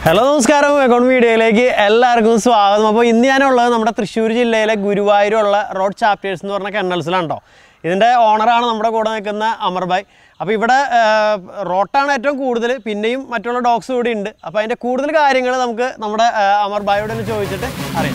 Hello നമസ്കാരം account വീഡിയോയിലേക്ക് എല്ലാവർക്കും സ്വാഗതം അപ്പോൾ ഇന്ന് ഞാനുള്ളത് നമ്മുടെ തൃശ്ശൂർ ജില്ലയിലെ ഗുരുവായൂരുള്ള റോഡ് ചാപ്റ്റേഴ്സ് എന്ന് പറഞ്ഞ കെണ്ണൽസിലാണ് കേട്ടോ ഇതിൻ്റെ ഓണറാണ് നമ്മുടെ കൂടെ നിൽക്കുന്ന അമർഭായ് അപ്പോൾ ഇവിടെ ആ, റോട്ടാണ് ഏറ്റവും കൂടുതൽ പിന്നെയും മറ്റുള്ള ഡോഗ്സ് കൂടി ഉണ്ട് അപ്പോൾ അതിൻ്റെ കൂടുതൽ കാര്യങ്ങൾ നമുക്ക് നമ്മുടെ ആ, അമർഭായോട് ഒന്ന് ചോദിച്ചിട്ട് അറിയാം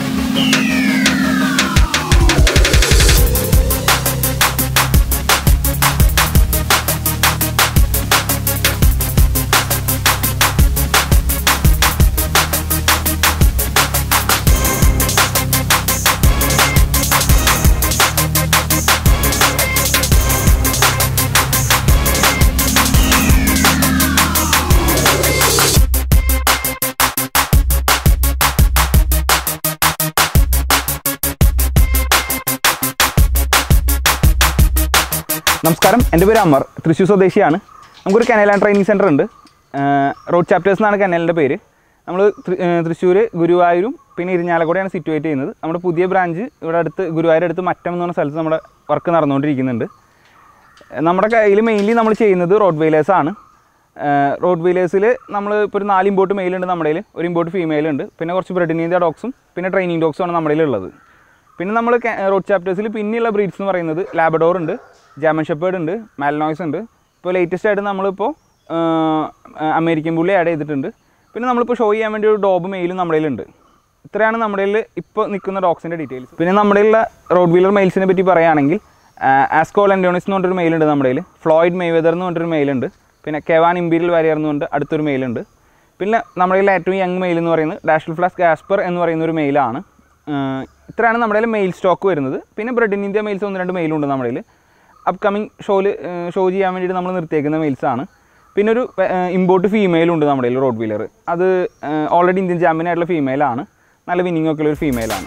നമസ്കാരം എൻ്റെ പേര് അമർ തൃശ്ശൂർ സ്വദേശിയാണ് നമുക്കൊരു കനൽ ആൻഡ് ട്രെയിനിങ് സെൻറ്റർ ഉണ്ട് റോഡ് ചാപ്റ്റേഴ്സ് എന്നാണ് കനലിൻ്റെ പേര് നമ്മൾ തൃശ്ശൂർ ഗുരുവായൂരും പിന്നെ ഇരിഞ്ഞാലക്കുടയാണ് സിറ്റുവേറ്റ് ചെയ്യുന്നത് നമ്മുടെ പുതിയ ബ്രാഞ്ച് ഇവിടെ അടുത്ത് ഗുരുവായൂർ അടുത്ത് മറ്റം എന്ന് പറഞ്ഞ സ്ഥലത്ത് നമ്മുടെ വർക്ക് നടന്നുകൊണ്ടിരിക്കുന്നുണ്ട് നമ്മുടെ കയ്യിൽ മെയിൻലി നമ്മൾ ചെയ്യുന്നത് റോഡ് വെയിലേഴ്സ് ആണ് റോഡ് വെയിലേഴ്സിൽ നമ്മൾ ഇപ്പോൾ ഒരു നാല് ഇമ്പോർട്ട് മെയിൽ ഉണ്ട് നമ്മുടെ കയ്യിൽ ഒരു ഇമ്പോർട്ട് ഫീമെയിൽ ഉണ്ട് പിന്നെ കുറച്ച് ബ്രെഡിനീന്ത്യ ഡോഗ്സും പിന്നെ ട്രെയിനിങ് ഡോഗ്സും ആണ് നമ്മുടെ കയ്യിൽ ഉള്ളത് പിന്നെ നമ്മൾ റോഡ് ചാപ്റ്റേഴ്സിൽ പിന്നെയുള്ള ബ്രീഡ്സ് എന്ന് പറയുന്നത് ലാബഡോർ ഉണ്ട് ജാമൻ ഷെപ്പേർഡ് ഉണ്ട് മാലനോയ്സ് ഉണ്ട് ഇപ്പോൾ ലേറ്റസ്റ്റ് ആയിട്ട് നമ്മളിപ്പോൾ അമേരിക്കൻ പുള്ളി ആഡ് ചെയ്തിട്ടുണ്ട് പിന്നെ നമ്മളിപ്പോൾ ഷോ ചെയ്യാൻ വേണ്ടി ഒരു ഡോബ് മെയിലും നമ്മുടെ കയ്യിലുണ്ട് ഇത്രയാണ് നമ്മുടെ കയ്യിൽ ഇപ്പോൾ നിൽക്കുന്ന ഡോഗ്സിൻ്റെ ഡീറ്റെയിൽസ് പിന്നെ നമ്മുടെ കയ്യിലുള്ള റോഡ് വീലർ മെയിൽസിനെ പറ്റി പറയുകയാണെങ്കിൽ ആസ്കോൾ ആൻഡോണിസ് എന്ന് പറഞ്ഞൊരു മെയിലുണ്ട് നമ്മുടെ കയ്യിൽ ഫ്ലോയിഡ് മെയ്വെദർ എന്ന് പറഞ്ഞൊരു മെയിലുണ്ട് പിന്നെ കെവാൻ ഇമ്പീരിയൽ വാരിയർ എന്ന് പറഞ്ഞിട്ട് അടുത്തൊരു മെയിലുണ്ട് പിന്നെ നമ്മുടെ കയ്യിൽ ഏറ്റവും യങ് മെയിൽ എന്ന് പറയുന്നത് ഡാഷൽ ഫ്ലാസ് ഗാസ്പർ എന്ന് പറയുന്ന ഒരു മെയിലാണ് ഇത്രയാണ് നമ്മുടെ കയ്യിൽ മെയിൽ സ്റ്റോക്ക് വരുന്നത് പിന്നെ ബ്രെഡ് ഇൻ ഇന്ത്യ മെയിൽസ് ഒന്ന് രണ്ട് മെയിലുണ്ട് നമ്മുടെ കയ്യിൽ അപ്കമിങ് ഷോയിൽ ഷോ ചെയ്യാൻ വേണ്ടിയിട്ട് നമ്മൾ നിർത്തിയേക്കുന്ന മെയിൽസാണ് പിന്നെ ഒരു ഇമ്പോർട്ട് ഫീമെയിൽ ഉണ്ട് നമ്മുടെ കയ്യിൽ റോഡ് വീലർ അത് ഓൾറെഡി ഇന്ത്യൻ ചാമ്പ്യൻ ആയിട്ടുള്ള ഫീമെയിലാണ് നല്ല വിന്നിങ് ഒക്കെ ഉള്ള ഒരു ഫീമെയിലാണ്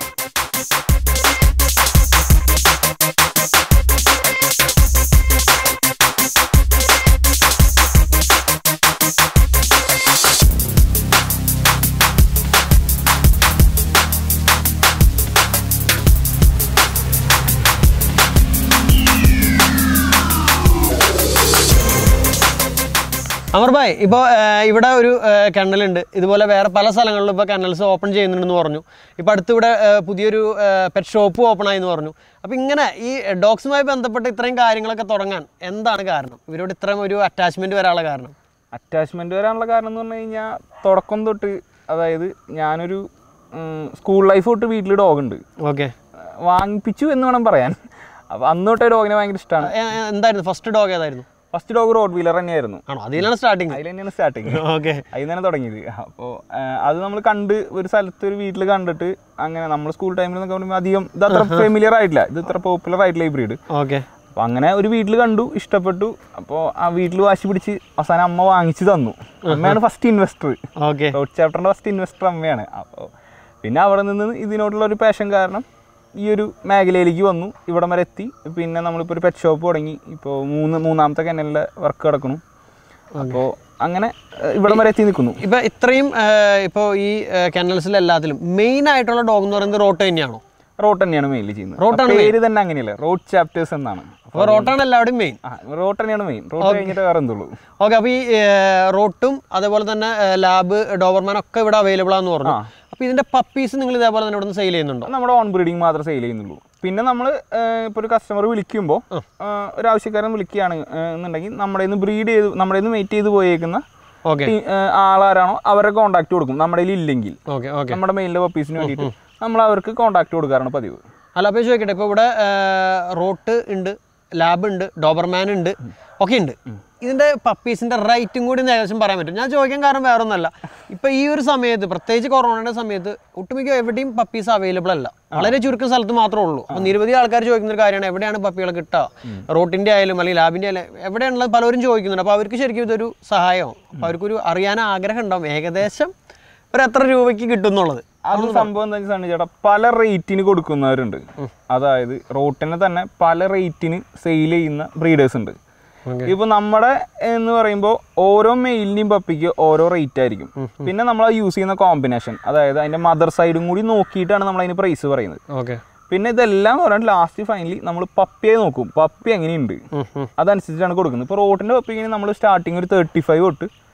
അമർഭായ് ഇപ്പോൾ ഇവിടെ ഒരു കണ്ണലുണ്ട് ഇതുപോലെ വേറെ പല സ്ഥലങ്ങളിലും ഇപ്പോൾ കണ്ണൽസ് ഓപ്പൺ ചെയ്യുന്നുണ്ടെന്ന് പറഞ്ഞു ഇപ്പോൾ അടുത്ത് ഇവിടെ ആ, പുതിയൊരു പെറ്റ് ഷോപ്പ് ഓപ്പൺ ആയി എന്ന് പറഞ്ഞു അപ്പോൾ ഇങ്ങനെ ഈ ഡോഗ്സുമായി ബന്ധപ്പെട്ട് ഇത്രയും കാര്യങ്ങളൊക്കെ തുടങ്ങാൻ എന്താണ് കാരണം ഇവരോട് ഇത്രയും ഒരു അറ്റാച്ച്മെൻറ്റ് വരാനുള്ള കാരണം അറ്റാച്ച്മെന്റ് വരാനുള്ള കാരണം എന്ന് പറഞ്ഞു കഴിഞ്ഞാൽ തുടക്കം തൊട്ട് അതായത് ഞാനൊരു സ്കൂൾ ലൈഫ് തൊട്ട് വീട്ടിൽ ഡോഗ് ഉണ്ട് ഓക്കെ വാങ്ങിപ്പിച്ചു എന്ന് വേണം പറയാൻ അപ്പോൾ അന്ന് തൊട്ടേ ഡോഗിനെ ഭയങ്കര ഇഷ്ടമാണ് എന്തായിരുന്നു ഫസ്റ്റ് ഡോഗ് ഏതായിരുന്നു ഫസ്റ്റ് ഡോഗ് റോഡ് വീലർ തന്നെയായിരുന്നു ആണോ അതിലാണ് സ്റ്റാർട്ടിങ് അതിൽ തന്നെയാണ് സ്റ്റാർട്ടിങ് ഓക്കെ അതിൽ തന്നെ തുടങ്ങിയത് അപ്പോൾ അത് നമ്മൾ കണ്ട് ഒരു സ്ഥലത്ത് ഒരു വീട്ടിൽ കണ്ടിട്ട് അങ്ങനെ നമ്മൾ സ്കൂൾ ടൈമിൽ എന്നൊക്കെ പറയുമ്പോൾ അധികം ഇത് അത്ര ഫെമിലിയർ ആയിട്ടില്ല ഇത് ഇത്ര പോപ്പുലർ ആയിട്ടില്ല ഈ ബ്രീഡ് ഓക്കെ അപ്പോൾ അങ്ങനെ ഒരു വീട്ടിൽ കണ്ടു ഇഷ്ടപ്പെട്ടു അപ്പോൾ ആ വീട്ടിൽ വാശി പിടിച്ച് അവസാനം അമ്മ വാങ്ങിച്ചു തന്നു അമ്മയാണ് ഫസ്റ്റ് ഇൻവെസ്റ്റർ ഓക്കെ റോഡ് ചാപ്റ്ററിൻ്റെ ഫസ്റ്റ് ഇൻവെസ്റ്റർ അമ്മയാണ് അപ്പോൾ പിന്നെ അവിടെ നിന്ന് ഇതിനോടുള്ള ഒരു പാഷൻ കാരണം ഈ ഒരു മേഖലയിലേക്ക് വന്നു ഇവിടം വരെ എത്തി പിന്നെ നമ്മളിപ്പോൾ ഒരു പെറ്റ് ഷോപ്പ് തുടങ്ങി ഇപ്പോൾ മൂന്ന് മൂന്നാമത്തെ കനലിലെ വർക്ക് കിടക്കണം അപ്പോൾ അങ്ങനെ ഏഹ്, ഇവിടം വരെ എത്തി നിൽക്കുന്നു ഇപ്പൊ ഇത്രയും ഇപ്പോൾ ഈ കനൽസിൽ എല്ലാത്തിലും മെയിൻ ആയിട്ടുള്ള ഡോഗ് എന്ന് പറയുന്നത് റോട്ട് തന്നെയാണോ റോട്ട് തന്നെയാണ് മെയിൻലി ചെയ്യുന്നത് Road ആ പേര് തന്നെ അങ്ങനെയല്ല റോഡ് ചാപ്റ്റേഴ്സ് എന്നാണ് അപ്പോൾ റോട്ടാണ് എല്ലാവരുടെയും മെയിൻ ആ റോട്ട് തന്നെയാണ് മെയിൻ റോട്ട് കഴിഞ്ഞിട്ട് വേറെ എന്തുള്ളൂ ഓക്കെ അപ്പോൾ ഈ റോട്ടും അതേപോലെ തന്നെ ലാബ് ഡോബർമാൻ ഒക്കെ ഇവിടെ അവൈലബിൾ ആണെന്ന് പറഞ്ഞു ആ. അപ്പോൾ ഇതിന്റെ പപ്പീസ് നിങ്ങൾ ഇതേപോലെ തന്നെ ഇവിടെ നിന്ന് സെയിൽ ചെയ്യുന്നുണ്ടോ അത് നമ്മുടെ ഓൺ ബ്രീഡിങ് മാത്രമേ സെയിൽ ചെയ്യുന്നുള്ളൂ പിന്നെ നമ്മൾ ഇപ്പോൾ ഒരു കസ്റ്റമർ വിളിക്കുമ്പോൾ ഒരു ആവശ്യക്കാരൻ വിളിക്കുകയാണ് ഏഹ്, എന്നുണ്ടെങ്കിൽ നമ്മുടെ നിന്ന് ബ്രീഡ് ചെയ്ത് നമ്മുടെ നിന്ന് വെയിറ്റ് ചെയ്ത് പോയേക്കുന്ന ഓക്കെ ടീ- ഏഹ്, ആളാരാണോ അവരെ കോൺടാക്ട് കൊടുക്കും നമ്മുടെ കയ്യിൽ ഇല്ലെങ്കിൽ ഓക്കെ ഓക്കെ നമ്മുടെ മെയിലിൻ്റെ പപ്പീസിന് വേണ്ടിയിട്ട് നമ്മൾ അവർക്ക് കോൺടാക്ട് കൊടുക്കാറാണ് പതിവ് അല്ല അപ്പോൾ ചോദിക്കട്ടെ ഇപ്പോൾ ഇവിടെ റോട്ട് ഉണ്ട് ലാബ് ഉണ്ട് ഡോബർമാൻ ഉണ്ട് ഒക്കെ ഉണ്ട് ഇതിന്റെ പപ്പീസിന്റെ റേറ്റും കൂടി ഒന്ന് ഏകദേശം പറയാൻ പറ്റും ഞാൻ ചോദിക്കാൻ കാരണം വേറെ ഒന്നല്ല ഇപ്പൊ ഈ ഒരു സമയത്ത് പ്രത്യേകിച്ച് കൊറോണയുടെ സമയത്ത് ഒട്ടുമിക്ക എവിടെയും പപ്പീസ് അവൈലബിൾ അല്ല വളരെ ചുരുക്കം സ്ഥലത്ത് മാത്രമേ ഉള്ളൂ അപ്പൊ നിരവധി ആൾക്കാർ ചോദിക്കുന്ന ഒരു കാര്യമാണ് എവിടെയാണ് പപ്പികളെ കിട്ടുക റോട്ടിന്റെ ആയാലും അല്ലെങ്കിൽ ലാബിന്റെ ആയാലും എവിടെയാണുള്ളത് പലരും ചോദിക്കുന്നുണ്ട് അപ്പൊ അവർക്ക് ശരിക്കും ഇതൊരു സഹായമാവും അപ്പൊ അവർക്കൊരു അറിയാൻ ആഗ്രഹം ഉണ്ടാവും ഏകദേശം ഒരു എത്ര രൂപയ്ക്ക് കിട്ടും എന്നുള്ളത് അത് സംഭവം എന്താ വെച്ചാൽ ചേട്ടാ പല റേറ്റിന് കൊടുക്കുന്നവരുണ്ട് അതായത് റോട്ടിനെ തന്നെ പല റേറ്റിന് സെയിൽ ചെയ്യുന്ന ബ്രീഡേഴ്സ് ഉണ്ട് Okay. ഇപ്പൊ നമ്മുടെ എന്ന് പറയുമ്പോൾ ഓരോ മെയിലിന്റെയും പപ്പിക്ക് ഓരോ റേറ്റ് ആയിരിക്കും പിന്നെ നമ്മൾ യൂസ് ചെയ്യുന്ന കോമ്പിനേഷൻ അതായത് അതിന്റെ മദർ സൈഡും കൂടി നോക്കിയിട്ടാണ് നമ്മൾ അതിന് പ്രൈസ് പറയുന്നത് ഓക്കെ പിന്നെ ഇതെല്ലാം പറഞ്ഞാൽ ലാസ്റ്റ് ഫൈനലി നമ്മൾ പപ്പിയെ നോക്കും പപ്പി എങ്ങനെയുണ്ട് അതനുസരിച്ചാണ് കൊടുക്കുന്നത് ഇപ്പോൾ റോട്ടിൻ്റെ പപ്പിക്ക് നമ്മൾ സ്റ്റാർട്ടിങ് ഒരു തേർട്ടി ഫൈവ് തൊട്ട്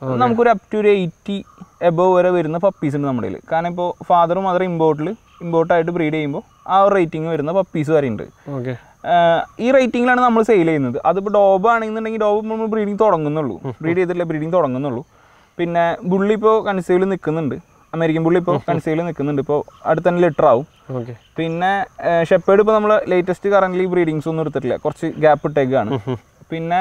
നമുക്കൊരു അപ് ടു ഒരു എയ്റ്റി എബവ് വരെ വരുന്ന പപ്പീസ് ഉണ്ട് നമ്മുടെ കയ്യിൽ കാരണം ഇപ്പോൾ ഫാദറും മദർ ഇമ്പോർട്ടിൽ ഇമ്പോർട്ടായിട്ട് ബ്രീഡ് ചെയ്യുമ്പോൾ ആ ഒരു റേറ്റിംഗ് വരുന്ന പപ്പീസ് വരെ ഉണ്ട് ഓക്കെ ആഹ് ഈ റേറ്റിംഗിലാണ് നമ്മൾ സെയിൽ ചെയ്യുന്നത് അതിപ്പോൾ ഡോബ് ആണെന്നുണ്ടെങ്കിൽ ഡോബ് നമ്മൾ ബ്രീഡിങ് തുടങ്ങുന്നുള്ളൂ ബ്രീഡ് ചെയ്തിട്ടില്ല ബ്രീഡിങ് തുടങ്ങുന്നുള്ളൂ പിന്നെ ബുള്ളി ഇപ്പോൾ കൺസേവിൽ നിൽക്കുന്നുണ്ട് അമേരിക്കൻ ബുള്ളി ഇപ്പോൾ കൺസേവിൽ നിൽക്കുന്നുണ്ട് ഇപ്പോൾ അടുത്ത് തന്നെ ലിറ്റർ ആവും ഓക്കെ പിന്നെ ഷെപ്പേഡ് ഇപ്പോൾ നമ്മൾ ലേറ്റസ്റ്റ് കറൻ്റ് ബ്രീഡിങ്സ് ഒന്നും എടുത്തിട്ടില്ല കുറച്ച് ഗ്യാപ്പ് ഇട്ടേക്കാണ് പിന്നെ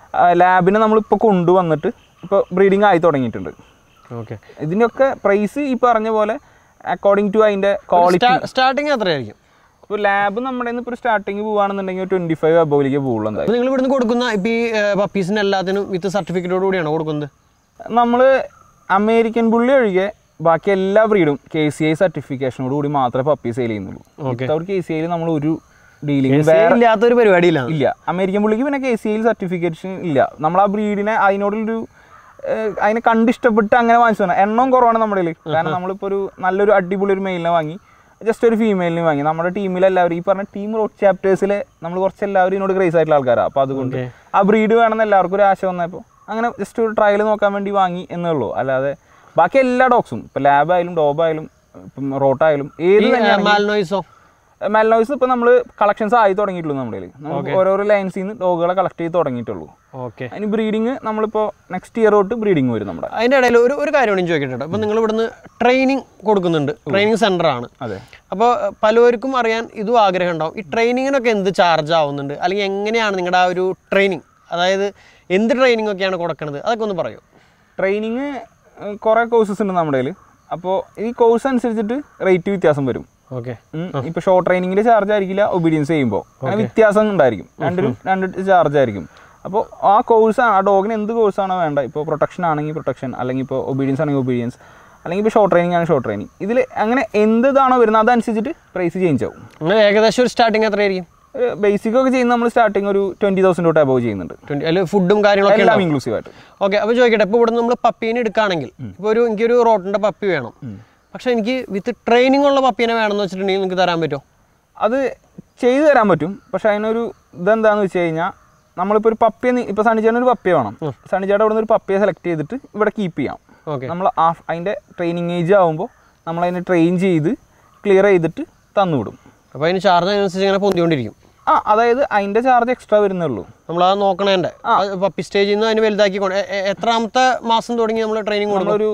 ലാബിനെ നമ്മളിപ്പോൾ കൊണ്ടുവന്നിട്ട് ഇപ്പോൾ ബ്രീഡിങ് ആയി തുടങ്ങിയിട്ടുണ്ട് ഓക്കെ ഇതിൻ്റെയൊക്കെ പ്രൈസ് ഈ പറഞ്ഞ പോലെ അക്കോർഡിംഗ് ടു അതിൻ്റെ ക്വാളിറ്റി സ്റ്റാർട്ടിങ് എത്രയായിരിക്കും ഇപ്പോൾ ലാബ് നമ്മുടെ ഇപ്പോൾ സ്റ്റാർട്ടിങ് പോവുകയാണെന്നുണ്ടെങ്കിൽ ട്വൻറ്റി ഫൈവ് അബോവിലേക്ക് പോകുള്ളൂ എന്തായാലും അപ്പോൾ നിങ്ങൾ ഇവിടുന്ന് കൊടുക്കുന്ന ഇപ്പോൾ ഈ പപ്പീസിന് എല്ലാത്തിനും വിത്ത് സർട്ടിഫിക്കറ്റോട് കൂടിയാണ് കൊടുക്കുന്നത് നമ്മൾ അമേരിക്കൻ പുള്ളി ഒഴികെ ബാക്കി എല്ലാ ബ്രീഡും കെ സി ഐ സർട്ടിഫിക്കേഷനോട് കൂടി മാത്രമേ പപ്പി സെയിൽ ചെയ്യുന്നുള്ളൂ Okay. വിത്തൗട്ട് കെ സി ഐയിൽ നമ്മൾ ഒരു ഡീലിംഗ് വേറെ ഇല്ലാത്തൊരു പരിപാടിയിലാണ് ഇല്ല അമേരിക്കൻ പുള്ളിക്ക് പിന്നെ കെ സി ഐയിൽ സർട്ടിഫിക്കേഷൻ ഇല്ല നമ്മൾ ആ ബ്രീഡിനെ അതിനോടുള്ളൊരു ഏഹ്, അതിനെ കണ്ടിഷ്ടപ്പെട്ട് അങ്ങനെ വാങ്ങിച്ചതാണ് എണ്ണം കുറവാണ് നമ്മുടെ കയ്യിൽ കാരണം നമ്മളിപ്പോൾ ഒരു നല്ലൊരു അടിപൊളി ഒരു മെയിലിനെ വാങ്ങി ജസ്റ്റ് ഒരു ഫീമെയിലിനെ വാങ്ങി നമ്മുടെ ടീമിൽ എല്ലാവരും ഈ പറഞ്ഞ ടീം റോഡ് ചാപ്റ്റേഴ്സിൽ നമ്മൾ കുറച്ച് എല്ലാവരും ഇതിനോട് ക്രേസ് ആയിട്ടുള്ള ആൾക്കാരാണ് അപ്പോൾ അതുകൊണ്ട് Okay. ആ ബ്രീഡ് വേണമെന്ന് എല്ലാവർക്കും ഒരു ആശ വന്നപ്പോൾ അങ്ങനെ ജസ്റ്റ് ഒരു ട്രയൽ നോക്കാൻ വേണ്ടി വാങ്ങി എന്നേ ഉള്ളൂ അല്ലാതെ ബാക്കി എല്ലാ ഡോഗ്സും ഇപ്പോൾ ലാബായാലും ഡോബായാലും ഇപ്പം റോട്ടായാലും ഏത് തന്നെയാണെങ്കിലും മാൽനോയിസോ മെൽനോയ്സ് ഇപ്പോൾ നമ്മൾ കളക്ഷൻസ് ആയി തുടങ്ങിയിട്ടുള്ളൂ നമ്മുടെ കയ്യിൽ നമുക്ക് ഓരോരോ ലൈൻസിൽ നിന്ന് ഡോഗുകളെ കളക്ട് ചെയ്ത് തുടങ്ങിയിട്ടുള്ളൂ ഓക്കെ അതിന് ബ്രീഡിങ് നമ്മളിപ്പോൾ നെക്സ്റ്റ് ഇയർ തൊട്ട് ബ്രീഡിങ് വരും നമ്മുടെ അതിൻ്റെ ഇടയിൽ ഒരു ഒരു കാര്യം കൂടി ചോദിക്കട്ടെ അപ്പോൾ നിങ്ങൾ ഇവിടുന്ന് ട്രെയിനിങ് കൊടുക്കുന്നുണ്ട് ട്രെയിനിങ് സെൻ്റർ ആണ് അതെ അപ്പോൾ പലവർക്കും അറിയാൻ ഇതും ആഗ്രഹം ഉണ്ടാവും ഈ ട്രെയിനിങ്ങിനൊക്കെ എന്ത് ചാർജ് ആവുന്നുണ്ട് അല്ലെങ്കിൽ എങ്ങനെയാണ് നിങ്ങളുടെ ആ ഒരു ട്രെയിനിങ് അതായത് എന്ത് ട്രെയിനിങ് ഒക്കെയാണ് കൊടുക്കുന്നത് അതൊക്കെ ഒന്ന് പറയൂ ട്രെയിനിങ് കുറേ കോഴ്സസ് ഉണ്ട് നമ്മുടെ കയ്യിൽ അപ്പോൾ ഈ കോഴ്സ് അനുസരിച്ചിട്ട് റേറ്റ് വ്യത്യാസം വരും ഓക്കെ ഇപ്പോൾ ഷോർട്ട് ട്രെയിനിങ്ങിൻ്റെ ചാർജ് ആയിരിക്കില്ല ഒബീഡിയൻസ് ചെയ്യുമ്പോൾ അങ്ങനെ വ്യത്യാസം ഉണ്ടായിരിക്കും രണ്ടിനും രണ്ട് ചാർജ് ആയിരിക്കും അപ്പോൾ ആ കോഴ്സാണ് ആ ഡോഗിന് എന്ത് കോഴ്സാണോ വേണ്ട ഇപ്പോൾ പ്രൊട്ടക്ഷൻ ആണെങ്കിൽ പ്രൊട്ടക്ഷൻ അല്ലെങ്കിൽ ഇപ്പോൾ ഒബീഡിയൻസ് ആണെങ്കിൽ ഒബീഡിയൻസ് അല്ലെങ്കിൽ ഇപ്പോൾ ഷോർട്ട് ട്രെയിനിങ് ആണെങ്കിൽ ഷോർട്ട് ട്രെയിനിങ് ഇതിൽ അങ്ങനെ എന്ത് ഇതാണോ വരുന്നത് അതനുസരിച്ചിട്ട് പ്രൈസ് ചേഞ്ച് ആവും നിങ്ങൾ ഏകദേശം ഒരു സ്റ്റാർട്ടിങ് എത്രയായിരിക്കും ബേസിക് ഒക്കെ ചെയ്യുന്ന നമ്മൾ സ്റ്റാർട്ടിങ് ഒരു ട്വൻറ്റി തൗസൻഡ് തൊട്ട് അബവ് ചെയ്യുന്നുണ്ട് ട്വൻറ്റി അതിൽ ഫുഡും കാര്യങ്ങളൊക്കെ എല്ലാം ഇൻക്ലൂസീവ് ആയിട്ട് ഓക്കെ അപ്പോൾ ചോദിക്കട്ടെ ഇപ്പോൾ ഇവിടെ നമ്മൾ പപ്പീനെ എടുക്കുകയാണെങ്കിൽ ഇപ്പോൾ ഒരു എനിക്കൊരു റോട്ടിൻ്റെ പപ്പി വേണം പക്ഷേ എനിക്ക് വിത്ത് ട്രെയിനിങ് ഉള്ള പപ്പീനെ വേണമെന്ന് വെച്ചിട്ടുണ്ടെങ്കിൽ നിങ്ങൾക്ക് തരാൻ പറ്റുമോ അത് ചെയ്തു തരാൻ പറ്റും പക്ഷെ അതിനൊരു ഇതെന്താന്ന് വെച്ച് കഴിഞ്ഞാൽ നമ്മളിപ്പോൾ ഒരു പപ്പിയെ നി- ഇപ്പോൾ സണിച്ചേട്ടൻ ഒരു പപ്പിയെ വേണം സണിച്ചേട്ടൻ ഇവിടെ നിന്ന് ഒരു പപ്പിയെ സെലക്ട് ചെയ്തിട്ട് ഇവിടെ കീപ്പ് ചെയ്യാം ഓക്കെ നമ്മൾ ആ അതിൻ്റെ ട്രെയിനിങ് ഏജ് ആകുമ്പോൾ നമ്മൾ അതിനെ ട്രെയിൻ ചെയ്ത് ക്ലിയർ ചെയ്തിട്ട് തന്നുവിടും അപ്പോൾ അതിന് ചാർജ് അതിനനുസരിച്ച് ഇങ്ങനെ പൊന്തിക്കൊണ്ടിരിക്കും ആ അതായത് അതിൻ്റെ ചാർജ് എക്സ്ട്രാ വരുന്നേ ഉള്ളൂ നമ്മൾ അത് നോക്കണേൻ്റെ പപ്പി സ്റ്റേജിൽ നിന്ന് അതിന് വലുതാക്കി കൊണ്ട് എ- എ- എത്രാമത്തെ മാസം തുടങ്ങി നമ്മൾ ട്രെയിനിങ് കൊടുക്കും നമ്മളൊരു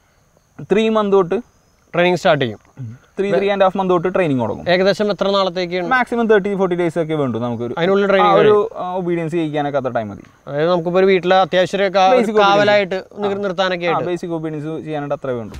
ത്രീ മന്ത് തൊട്ട് ട്രെയിനിങ് സ്റ്റാർട്ട് ചെയ്യും three three and half month തൊട്ട് ട്രെയിനിങ് തുടങ്ങും ഏകദേശം എത്ര നാളത്തേക്ക് മാക്സിമം തേർട്ടി ഫോർട്ടി ഡേയ്സ് ഒക്കെ വേണ്ടു നമുക്കൊരു അതിനുള്ളിൽ ആ ട്രെയിനിങ് ഒരു ഒബീഡിയൻസ് ചെയ്യിക്കാനൊക്കെ അത്ര ടൈം മതി അതായത് നമുക്കിപ്പോൾ ഒരു വീട്ടിലെ അത്യാവശ്യം ഒരു കാ- ഒരു കാവലായിട്ട് നിർ- നിർത്താനൊക്കെ ആയിട്ട് ബേസിക് ഒബീഡിയൻസ് ചെയ്യാനായിട്ട് അത്രേ വേണ്ടു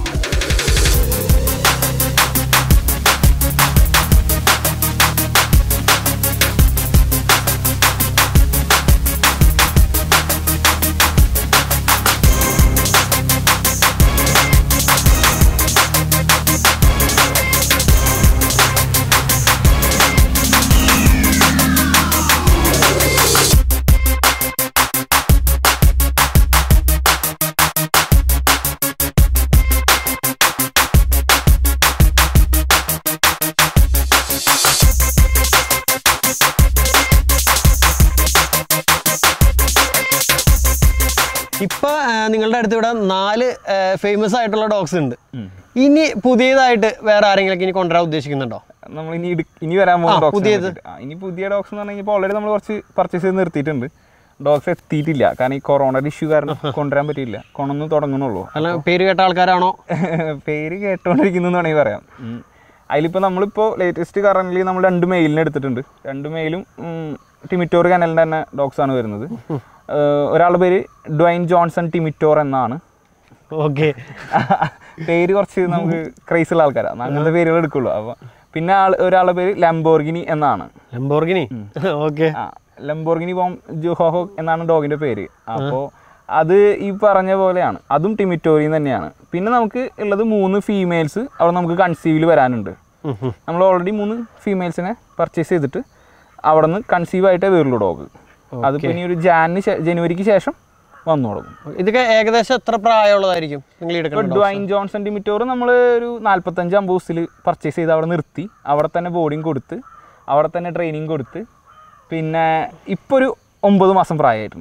ഇപ്പൊ ആ, നിങ്ങളുടെ അടുത്ത് ഇവിടെ നാല് ഫേമസ് ആയിട്ടുള്ള ഡോഗ്സ് ഉണ്ട് ഇനി പുതിയതായിട്ട് വേറെ ആരെങ്കിലും ഇനി കൊണ്ടുവരാൻ ഉദ്ദേശിക്കുന്നുണ്ടോ നമ്മൾ ഇനി ഇടു- ഇനി വരാൻ പോകുന്ന ആ, ഡോഗ്സ് പുതിയത്. ഇനി പുതിയ ഡോഗ്സ് എന്ന് പറഞ്ഞാൽ ഇപ്പോൾ ഓൾറെഡി നമ്മൾ കുറച്ച് പർച്ചേസ് ചെയ്ത് നിർത്തിയിട്ടുണ്ട് ഡോഗ്സ് എത്തിയിട്ടില്ല കാരണം ഈ കൊറോണയുടെ ഇഷ്യൂ കാരണം കൊണ്ടുവരാൻ പറ്റിയില്ല കൊണ്ടൊന്ന് തുടങ്ങണുള്ളൂ അല്ല പേര് കേട്ട ആൾക്കാരാണോ പേര് കേട്ടോണ്ടിരിക്കുന്നു എന്ന് വേണമെങ്കിൽ പറയാം ഉം. അതിലിപ്പോൾ നമ്മളിപ്പോൾ ലേറ്റസ്റ്റ് കറന്റ് നമ്മൾ രണ്ട് മെയിലിനെ എടുത്തിട്ടുണ്ട് രണ്ട് മെയിലും ടിമിറ്റോർ കനലിൻ്റെ തന്നെ ഡോഗ്സ് ആണ് വരുന്നത് ഏഹ് ഒരാളുടെ പേര് ഡ്വൈൻ ജോൺസൺ ടിമിറ്റോർ എന്നാണ് ഓക്കെ പേര് കുറച്ച് നമുക്ക് ക്രൈസ് ഉള്ള ആൾക്കാരാണ് അങ്ങനത്തെ പേരുകൾ എടുക്കുള്ളൂ അപ്പോൾ പിന്നെ ആൾ ഒരാളുടെ പേര് ലംബോർഗിനി എന്നാണ് ലംബോർഗിനി ഓക്കെ ആ ലംബോർഗിനി ബോം ജുഹോഹോ എന്നാണ് ഡോഗിൻ്റെ പേര് അപ്പോൾ അത് ഈ പറഞ്ഞ പോലെയാണ് അതും ടിമിറ്റോറിയും തന്നെയാണ് പിന്നെ നമുക്ക് ഉള്ളത് മൂന്ന് ഫീമെയിൽസ് അവിടെ നമുക്ക് കൺസീവിൽ വരാനുണ്ട് നമ്മൾ ഓൾറെഡി മൂന്ന് ഫീമെയിൽസിനെ പർച്ചേസ് ചെയ്തിട്ട് അവിടെ നിന്ന് കൺസീവ് ആയിട്ടേ വരുള്ളൂ ഡോഗ് അതിപ്പോൾ ഇനി ഒരു ജാനിന് ശേ- ജനുവരിക്ക് ശേഷം വന്നു തുടങ്ങും ഇതൊക്കെ ഏകദേശം എത്ര പ്രായമുള്ളതായിരിക്കും നിങ്ങൾ ഇപ്പോൾ എടുക്കുന്നത് ഡ്വൈൻ ജോൺസൺ ടിമിറ്റോർ നമ്മൾ ഒരു നാൽപ്പത്തഞ്ച് അമ്പത് ദിവസത്തിൽ പർച്ചേസ് ചെയ്ത് അവിടെ നിർത്തി അവിടെ തന്നെ ബോർഡിങ് കൊടുത്ത് അവിടെ തന്നെ ട്രെയിനിങ് കൊടുത്ത് പിന്നെ ഇപ്പോൾ ഒരു ഒമ്പത് മാസം പ്രായമായിട്ടുണ്ട്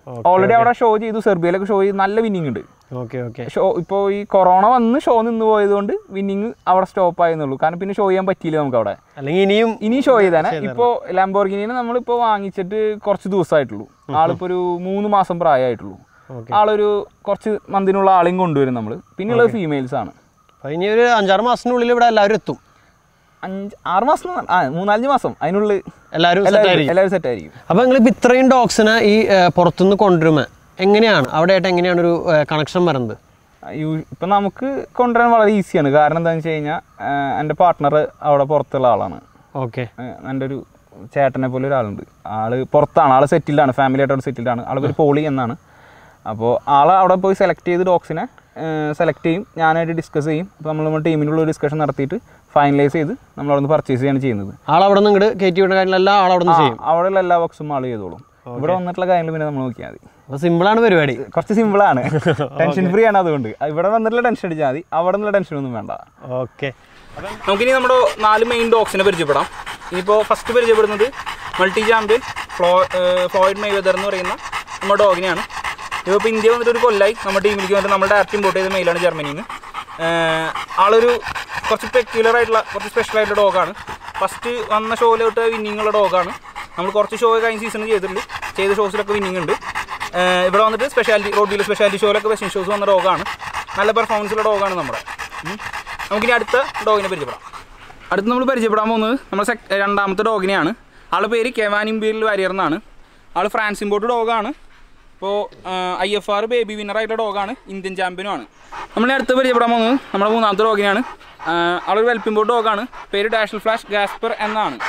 ഓൾറെഡി അവിടെ ഷോ ചെയ്തു സെർബിയയിലൊക്കെ ഷോ ചെയ്ത് നല്ല വിന്നിങ് ഉണ്ട് ഓക്കെ ഓക്കെ ഷോ ഇപ്പോൾ ഈ കൊറോണ വന്ന് ഷോ നിന്ന് പോയതുകൊണ്ട് വിന്നിങ് അവിടെ സ്റ്റോപ്പ് ആയെന്നുള്ളൂ കാരണം പിന്നെ ഷോ ചെയ്യാൻ പറ്റിയില്ല നമുക്ക് അവിടെ അല്ലെങ്കിൽ ഇനിയും ഇനി ഷോ ചെയ്താനെ ഇപ്പോൾ ലാംബോർഗിനിനെ നമ്മളിപ്പോൾ വാങ്ങിച്ചിട്ട് കുറച്ച് ദിവസമായിട്ടുള്ളൂ ആളിപ്പോൾ ഒരു മൂന്ന് മാസം പ്രായമായിട്ടുള്ളൂ ഓക്കെ ആളൊരു കുറച്ച് മന്തിനുള്ള ആളെയും കൊണ്ടുവരും നമ്മൾ പിന്നെയുള്ളത് ഫീമെയിൽസ് ആണ് അപ്പോൾ ഇനി ഒരു അഞ്ചാറ് മാസത്തിനുള്ളിൽ ഇവിടെ എല്ലാവരും എത്തും അഞ്ച് ആറ് മാസം ആ മൂന്നാലഞ്ച് മാസം അതിനുള്ളിൽ എല്ലാവരും set എല്ലാവരും ആയിരിക്കും എല്ലാവരും സെറ്റ് ആയിരിക്കും അപ്പോൾ നിങ്ങളിപ്പോൾ ഇത്രയും ഡോഗ്സിനെ ഈ ഏർ, പുറത്തുനിന്ന് കൊണ്ടുവരുമ്പോൾ എങ്ങനെയാണ് അവിടെ ആയിട്ട് എങ്ങനെയാണ് ഒരു കണക്ഷൻ വരുന്നത് യു- ഇപ്പം നമുക്ക് കൊണ്ടുവരാൻ വളരെ ഈസിയാണ് കാരണം എന്താണെന്ന് വെച്ച് കഴിഞ്ഞാൽ എൻ്റെ പാർട്ട്ണർ അവിടെ പുറത്തുള്ള ആളാണ് ഓക്കെ ഏഹ് എൻ്റെ ഒരു ചേട്ടനെ പോലെ ഒരാളുണ്ട് ആള് പുറത്താണ് ആൾ സെറ്റിൽഡ് ആണ് ഫാമിലി ആയിട്ട് സെറ്റിൽഡ് ആണ് ആൾ ഒരു പോളി എന്നാണ് അപ്പോൾ ആൾ അവിടെ പോയി സെലക്ട് ചെയ്ത് ഡോഗ്സിനെ സെലക്ട് ചെയ്യും ഞാനായിട്ട് ഡിസ്കസ് ചെയ്യും അപ്പോൾ നമ്മൾ നമ്മുടെ ടീമിനുള്ള ഒരു ഡിസ്കഷൻ നടത്തിയിട്ട് ഫൈനലൈസ് ചെയ്ത് നമ്മൾ അവിടെ നിന്ന് പർച്ചേസ് ചെയ്യാണ് ചെയ്യുന്നത് ആളവിടെ നിന്ന് ഇങ്ങോട്ട് കയറ്റി വിടുന്ന കാര്യങ്ങളെല്ലാം ആളവിടെ നിന്ന് ചെയ്യും ആ, അവിടെയുള്ള എല്ലാ വർക്ക്സും ആൾ ചെയ്തോളും ഇവിടെ വന്നിട്ടുള്ള കാര്യങ്ങൾ പിന്നെ നമ്മൾ നോക്കിയാൽ മതി അപ്പോൾ സിമ്പിളാണ് പരിപാടി കുറച്ച് സിമ്പിളാണ് ടെൻഷൻ ഫ്രീ ആണ് അതുകൊണ്ട് ഇവിടെ വന്നിട്ടുള്ള ടെൻഷൻ അടിച്ചാൽ മതി അവിടെ നിന്നുള്ള ടെൻഷൻ ഒന്നും വേണ്ട ഓക്കെ നമുക്കിനി നമ്മുടെ നാല് മെയിൻ ഡോഗ്സിനെ പരിചയപ്പെടാം ഇനിയിപ്പോൾ ഫസ്റ്റ് പരിചയപ്പെടുന്നത് multi champion Flo Floyd Mayweather എന്ന് പറയുന്ന നമ്മുടെ ഡോഗിനെയാണ് ഇപ്പോൾ ഇപ്പോൾ ഇന്ത്യ വന്നിട്ട് ഒരു കൊല്ലായി നമ്മുടെ ടീമിലേക്ക് വന്നിട്ട് നമ്മൾ ഡയറക്റ്റ് ഇമ്പോർട്ട് ചെയ്ത മെയിലാണ് ജർമ്മനിയിൽ നിന്ന് ഏഹ് ആളൊരു കുറച്ച് പെക്യുലർ ആയിട്ടുള്ള കുറച്ച് സ്പെഷ്യൽ ആയിട്ടുള്ള ഡോഗാണ് ഫസ്റ്റ് വന്ന ഷോയിലോട്ട് വിന്നിങ് ഉള്ള ഡോഗാണ് നമ്മൾ കുറച്ച് ഷോ കഴിഞ്ഞ സീസണിൽ ചെയ്തിട്ടുണ്ട് ചെയ്ത ഷോസിലൊക്കെ വിന്നിങ് ഉണ്ട് ഏഹ് ഇവിടെ വന്നിട്ട് സ്പെഷ്യാലിറ്റി റോഡ് വീലർ സ്പെഷ്യാലിറ്റി ഷോയിലൊക്കെ വെസ്റ്റിൻ ഷോസ് വന്ന ഡോഗാണ് നല്ല പെർഫോമൻസ് ഉള്ള ഡോഗാണ് നമ്മുടെ ഉം. നമുക്കിനി അടുത്ത ഡോഗിനെ പരിചയപ്പെടാം അടുത്ത് നമ്മൾ പരിചയപ്പെടാൻ പോകുന്നത് നമ്മുടെ സെക് രണ്ടാമത്തെ ഡോഗിനെയാണ് ആളുടെ പേര് കെവാൻ ഇമ്പീരിയൽ വാരിയർ എന്നാണ് ആൾ ഫ്രാൻസ് ഇമ്പോർട്ട് ഡോഗാണ് ഇപ്പോൾ I F R baby winner ആയിട്ടുള്ള ഡോഗാണ് ഇന്ത്യൻ ചാമ്പ്യനും ആണ് നമ്മൾ അടുത്ത് പരിചയപ്പെടാൻ പോകുന്നത് നമ്മുടെ മൂന്നാമത്തെ ഡോഗിനെയാണ് ആളൊരു വെൽപ്പിമ്പോർട്ട് ഡോഗാണ് പേര് ഡാഷൽ ഫ്ലാഷ് ഗാസ്പർ എന്നാണ്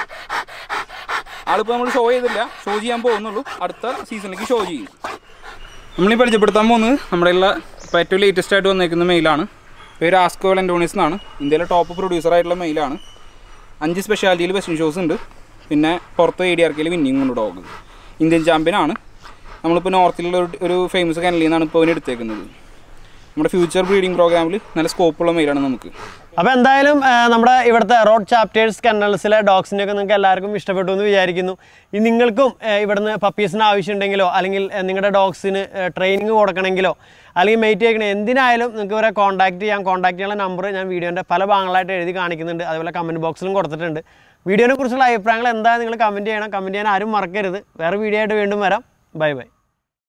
ആളിപ്പോൾ നമ്മൾ ഷോ ചെയ്തില്ല ഷോ ചെയ്യാൻ പോകുന്നുള്ളൂ അടുത്ത സീസണിലേക്ക് ഷോ ചെയ്യും നമ്മളീ പരിചയപ്പെടുത്താൻ പോകുന്നത് നമ്മുടെ ഉള്ള ഇപ്പോൾ ഏറ്റവും ലേറ്റസ്റ്റ് ആയിട്ട് വന്നേക്കുന്ന മെയിലാണ് പേര് ആസ്കോ എൻഡോണിസ് എന്നാണ് ഇന്ത്യയിലെ ടോപ്പ് പ്രൊഡ്യൂസർ ആയിട്ടുള്ള മെയിലാണ് അഞ്ച് സ്പെഷ്യാലിറ്റിയിൽ വെസ്റ്റിൻ ഷോസ് ഉണ്ട് പിന്നെ പുറത്ത് എ ഡി ആർ കെയിൽ വിന്നിങ് ഉണ്ട് ഡോഗ് ഇന്ത്യൻ ചാമ്പ്യനാണ് നമ്മളിപ്പോൾ നോർത്തിലുള്ള ഒരു ഒരു ഫേമസ് കനലിൽ നിന്നാണ് ഇപ്പോൾ അവന് എടുത്തേക്കുന്നത് നമ്മുടെ ഫ്യൂച്ചർ ബ്രീഡിംഗ് പ്രോഗ്രാമിൽ നല്ല സ്കോപ്പുള്ള മെയിലാണ് നമുക്ക് അപ്പോൾ എന്തായാലും ആ, നമ്മുടെ ഇവിടുത്തെ റോഡ് ചാപ്റ്റേഴ്സ് കന്നൽസിലെ ഡോഗ്സിനെ ഒക്കെ നിങ്ങൾക്ക് എല്ലാവർക്കും ഇഷ്ടപ്പെട്ടു എന്ന് വിചാരിക്കുന്നു ഈ നിങ്ങൾക്കും ആ, ഇവിടുന്ന് പപ്പീസിന് ആവശ്യമുണ്ടെങ്കിലോ അല്ലെങ്കിൽ ആ, നിങ്ങളുടെ ഡോഗ്സിന് ട്രെയിനിങ് കൊടുക്കണമെങ്കിലോ അല്ലെങ്കിൽ മെയ്റ്റ് ചെയ്യണോ എന്തിനായാലും നിങ്ങൾക്ക് ഇവരെ കോൺടാക്ട് ചെയ്യാം കോൺടാക്ട് ചെയ്യാനുള്ള നമ്പർ ഞാൻ വീഡിയോൻ്റെ പല ഭാഗങ്ങളായിട്ട് എഴുതി കാണിക്കുന്നുണ്ട് അതുപോലെ കമൻറ്റ് ബോക്സിലും കൊടുത്തിട്ടുണ്ട് വീഡിയോനെ കുറിച്ചുള്ള അഭിപ്രായങ്ങൾ എന്തായാലും നിങ്ങൾ കമൻറ്റ് ചെയ്യണം കമൻറ്റ് ചെയ്യാൻ ആരും മറക്കരുത് വേറെ വീഡിയോ ആയിട്ട് വീണ്ടും വരാം ബൈ ബൈ